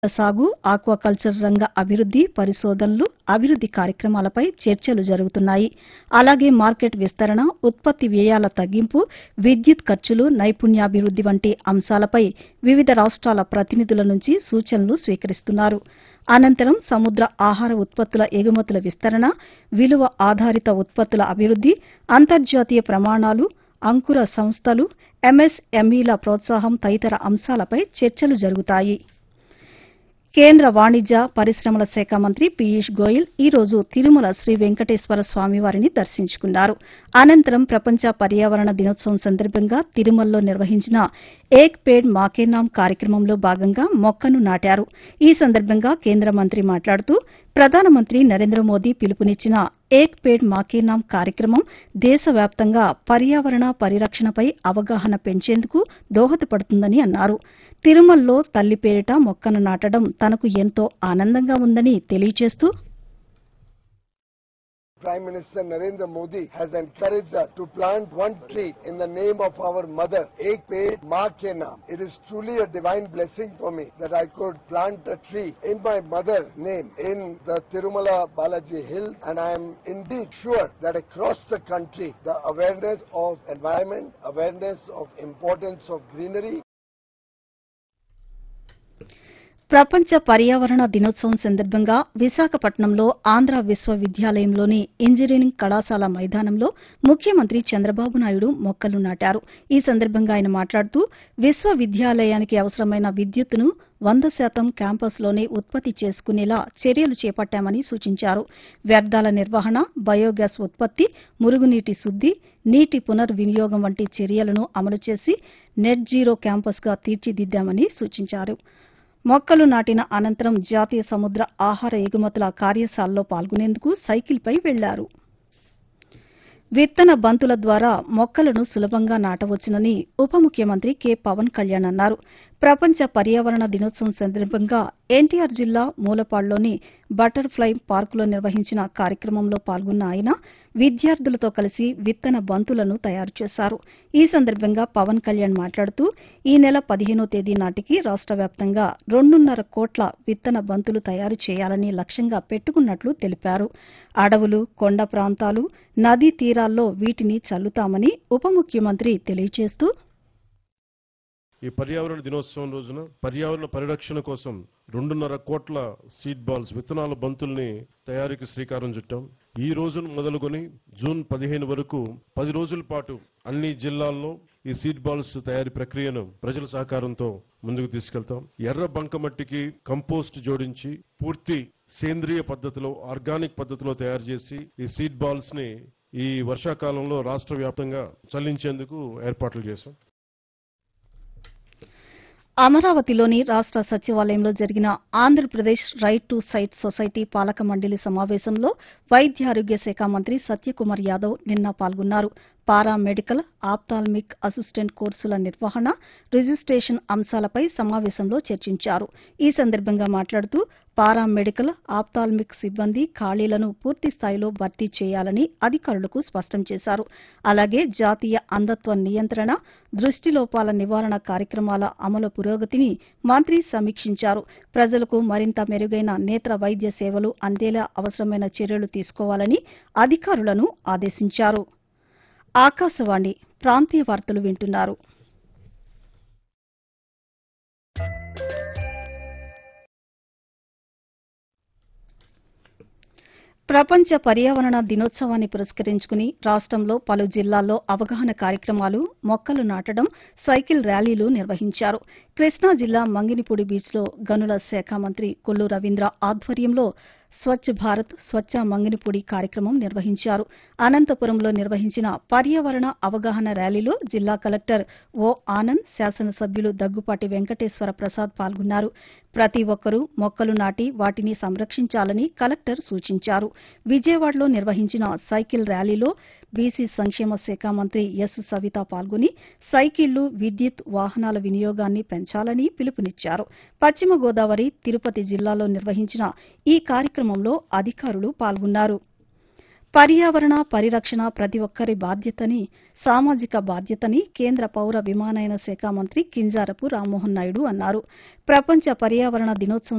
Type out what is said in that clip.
సాగు ఆక్వాకల్చర్ రంగ అభివృద్ది పరిశోధనలు అభివృద్ది కార్యక్రమాలపై చర్చలు జరుగుతున్నాయి అలాగే మార్కెట్ విస్తరణ ఉత్పత్తి వ్యయాల తగ్గింపు విద్యుత్ ఖర్చులు నైపుణ్యాభివృద్ది వంటి అంశాలపై వివిధ రాష్ట్రాల ప్రతినిధుల నుంచి సూచనలు స్వీకరిస్తున్నారు అనంతరం సముద్ర ఆహార ఉత్పత్తుల ఎగుమతుల విస్తరణ విలువ ఆధారిత ఉత్పత్తుల అభివృద్ది అంతర్జాతీయ ప్రమాణాలు అంకుర సంస్థలు ఎంఎస్ఎంఈల ప్రోత్సాహం తదితర అంశాలపై చర్చలు జరుగుతాయి కేంద్ర వాణిజ్య పరిశ్రమల శాఖ మంత్రి పీయూష్ గోయల్ ఈ రోజు తిరుమల శ్రీ వెంకటేశ్వర స్వామివారిని దర్శించుకున్నారు అనంతరం ప్రపంచ పర్యావరణ దినోత్సవం సందర్భంగా తిరుమలలో నిర్వహించిన ఏక్ పేడ్ మాకే నామ్ కార్యక్రమంలో భాగంగా మొక్కను నాటారు ఈ సందర్భంగా కేంద్ర మంత్రి మాట్లాడుతూ ప్రధానమంత్రి నరేంద్ర మోదీ పిలుపునిచ్చిన ఏక్ పేడ్ మాకే నామ్ కార్యక్రమం దేశవ్యాప్తంగా పర్యావరణ పరిరక్షణపై అవగాహన పెంచేందుకు దోహదపడుతుందని అన్నారు తిరుమలలో తల్లి పేరిట మొక్కను నాటడం తనకు ఎంతో ఆనందంగా ఉందని తెలియజేస్తూ Prime Minister Narendra Modi has encouraged us to plant one tree in the name of our mother, Ek Ped Ma Ke Naam. It is truly a divine blessing for me that I could plant a tree in my mother name in the Tirumala Balaji Hills and I am indeed sure that across the country the awareness of environment, awareness of importance of greenery ప్రపంచ పర్యావరణ దినోత్సవం సందర్భంగా విశాఖపట్నంలో Andhra విశ్వవిద్యాలయంలోని engineering కళాశాల మైదానంలో ముఖ్యమంత్రి చంద్రబాబు నాయుడు మొక్కలు నాటారు ఈ సందర్భంగా ఆయన మాట్లాడుతూ విశ్వవిద్యాలయానికి అవసరమైన విద్యుత్తును వంద శాతం క్యాంపస్లోనే ఉత్పత్తి చేసుకునేలా చర్యలు చేపట్టామని సూచించారు వ్యర్థాల నిర్వహణ బయోగ్యాస్ ఉత్పత్తి మురుగునీటి శుద్ది నీటి పునర్వినియోగం వంటి చర్యలను అమలు చేసి నెట్ జీరో క్యాంపస్గా తీర్చిదిద్దామని సూచించారు మొక్కలు నాటిన అనంతరం జాతీయ సముద్ర ఆహార ఎగుమతుల కార్యశాలలో పాల్గొనేందుకు సైకిల్పై వెళ్లారు విత్తన బంతుల ద్వారా మొక్కలను సులభంగా నాటవచ్చునని ఉప ముఖ్యమంత్రి కె పవన్ కళ్యాణ్ అన్నారు ప్రపంచ పర్యావరణ దినోత్సవం సందర్భంగా ఎన్టీఆర్ జిల్లా మూలపాడులోని బటర్ఫ్లై పార్కులో నిర్వహించిన కార్యక్రమంలో పాల్గొన్న ఆయన విద్యార్థులతో కలిసి విత్తన బంతులను తయారు చేశారు ఈ సందర్భంగా పవన్ కళ్యాణ్ మాట్లాడుతూ ఈ నెల పదిహేనో తేదీ నాటికి రాష్ట వ్యాప్తంగా రెండున్నర కోట్ల విత్తన బంతులు తయారు చేయాలని లక్ష్యంగా పెట్టుకున్నట్లు తెలిపారు అడవులు కొండ ప్రాంతాలు నదీ తీరాల్లో వీటిని చల్లుతామని ఉప ముఖ్యమంత్రి తెలియజేస్తూ ఈ పర్యావరణ దినోత్సవం రోజున పర్యావరణ పరిరక్షణ కోసం రెండున్నర కోట్ల సీడ్ బాల్స్ విత్తనాల బంతుల్ని తయారీకి శ్రీకారం చుట్టాం ఈ రోజును మొదలుకొని జూన్ పదిహేను వరకు పది రోజుల పాటు అన్ని జిల్లాల్లో ఈ సీడ్ బాల్స్ తయారీ ప్రక్రియను ప్రజల సహకారంతో ముందుకు తీసుకెళ్తాం ఎర్ర బంకమట్టికి కంపోస్ట్ జోడించి పూర్తి సేంద్రియ పద్ధతిలో ఆర్గానిక్ పద్ధతిలో తయారు చేసి ఈ సీడ్ బాల్స్ ని ఈ వర్షాకాలంలో రాష్ట్ర వ్యాప్తంగా చల్లించేందుకు ఏర్పాట్లు చేశాం అమరావతిలోని రాష్ట సచివాలయంలో జరిగిన Andhra Pradesh right to sight society పాలక మండలి సమావేశంలో వైద్యారోగ్య శాఖ మంత్రి సత్యకుమార్ యాదవ్ నిన్న పాల్గొన్నారు పారా మెడికల్ ఆప్తాల్మిక్ అసిస్టెంట్ కోర్సుల నిర్వహణ రిజిస్టేషన్ అంశాలపై సమావేశంలో చర్చించారు ఈ సందర్భంగా మాట్లాడుతూ పారా మెడికల్ ఆప్తాల్మిక్ సిబ్బంది ఖాళీలను పూర్తి స్థాయిలో భర్తీ చేయాలని అధికారులకు స్పష్టం చేశారు అలాగే జాతీయ అంధత్వ నియంత్రణ దృష్టిలోపాల నివారణ కార్యక్రమాల అమలు పురోగతిని మంత్రి సమీక్షించారు ప్రజలకు మరింత మెరుగైన నేత్ర వైద్య సేవలు అందేలా అవసరమైన చర్యలు తీసుకోవాలని అధికారులను ఆదేశించారు ఆకాశవాణి ప్రాంతీయ వార్తలు వింటున్నారు ప్రపంచ పర్యావరణ దినోత్సవాన్ని పురస్కరించుకుని రాష్టంలో పలు జిల్లాల్లో అవగాహన కార్యక్రమాలు మొక్కలు నాటడం సైకిల్ ర్యాలీలు నిర్వహించారు కృష్ణా జిల్లా మంగినిపూడి బీచ్లో గనుల శాఖ మంత్రి కొల్లు రవీంద్ర ఆధ్వర్యంలో స్వచ్ఛ భారత్ స్వచ్ఛ మంగినిపూడి కార్యక్రమం నిర్వహించారు అనంతపురంలో నిర్వహించిన పర్యావరణ అవగాహన ర్యాలీలో జిల్లా కలెక్టర్ ఓ ఆనంద్ శాసనసభ్యులు దగ్గుపాటి వెంకటేశ్వర ప్రసాద్ పాల్గొన్నారు ప్రతి ఒక్కరూ మొక్కలు నాటి వాటిని సంరక్షించాలని కలెక్టర్ సూచించారు విజయవాడలో నిర్వహించిన సైకిల్ ర్యాలీలో బీసీ సంక్షేమ శాఖ మంత్రి ఎస్ సవిత పాల్గొని సైకిళ్లు విద్యుత్ వాహనాల వినియోగాన్ని పెంచాలని పిలుపునిచ్చారు పశ్చిమ గోదావరి తిరుపతి జిల్లాలో నిర్వహించిన ఈ కార్యక్రమంలో అధికారులు పాల్గొన్నారు పర్యావరణ పరిరక్షణ ప్రతి ఒక్కరి బాధ్యతని సామాజిక బాధ్యతని కేంద్ర పౌర విమానయాన శాఖ మంత్రి కింజారపు రామ్మోహన్ నాయుడు అన్నారు ప్రపంచ పర్యావరణ దినోత్సవం